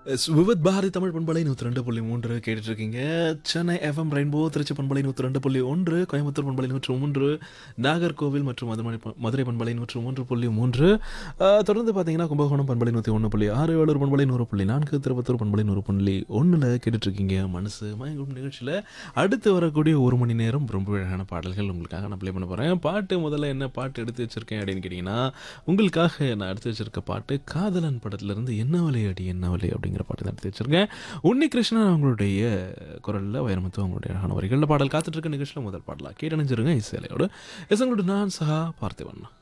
S, Vividh Bharathi Tamil பண்பலை நூற்றி ரெண்டு புள்ளி மூன்று கேட்டுட்டு இருக்கீங்க சென்னை எஃப்எம் ரெயின்போ திருச்சி பண்பலை நூற்றி ரெண்டு புள்ளி ஒன்று கோயம்புத்தூர் பண்பலை நூற்று மூன்று நாகர்கோவில் மற்றும் மதுரை ப- மதுரை பண்பலை நூற்று மூன்று புள்ளி மூன்று ஆஹ், தொடர்ந்து பார்த்தீங்கன்னா கும்பகோணம் பண்பலை நூற்றி ஒன்று புள்ளி ஆறு வேலூர் பண்பலை நூறு புள்ளி நான்கு திருப்பத்தூர் பண்பலை நூறு புள்ளி ஒன்றில் கேட்டுட்டு இருக்கீங்க மனசு மயங்கும் நிகழ்ச்சியில் அடுத்து வரக்கூடிய ஒரு மணி நேரம் ரொம்ப அழகான பாடல்கள் உங்களுக்காக நான் ப்ளே பண்ண போகிறேன் பாட்டு முதல்ல என்ன பாட்டு எடுத்து வச்சிருக்கேன் அப்படின்னு கேட்டிங்கன்னா உங்களுக்காக நான் எடுத்து வச்சிருக்க பாட்டு காதலன் படத்துலேருந்து என்ன வலை அடி என்ன வலை அப்படிங்கிற பாட்டு தான் எடுத்து வச்சிருக்கேன் உன்னி கிருஷ்ணன் அவங்களுடைய குரலில் வைரமுத்து அவங்களுடைய அழகான வரிகளில் பாடல் காத்துட்டு இருக்க நிகழ்ச்சியில் முதல் பாடலாக கேட்டணிஞ்சிருங்க இசையிலையோடு எஸ் உங்களோட நான் சஹா பார்த்திவண்ணா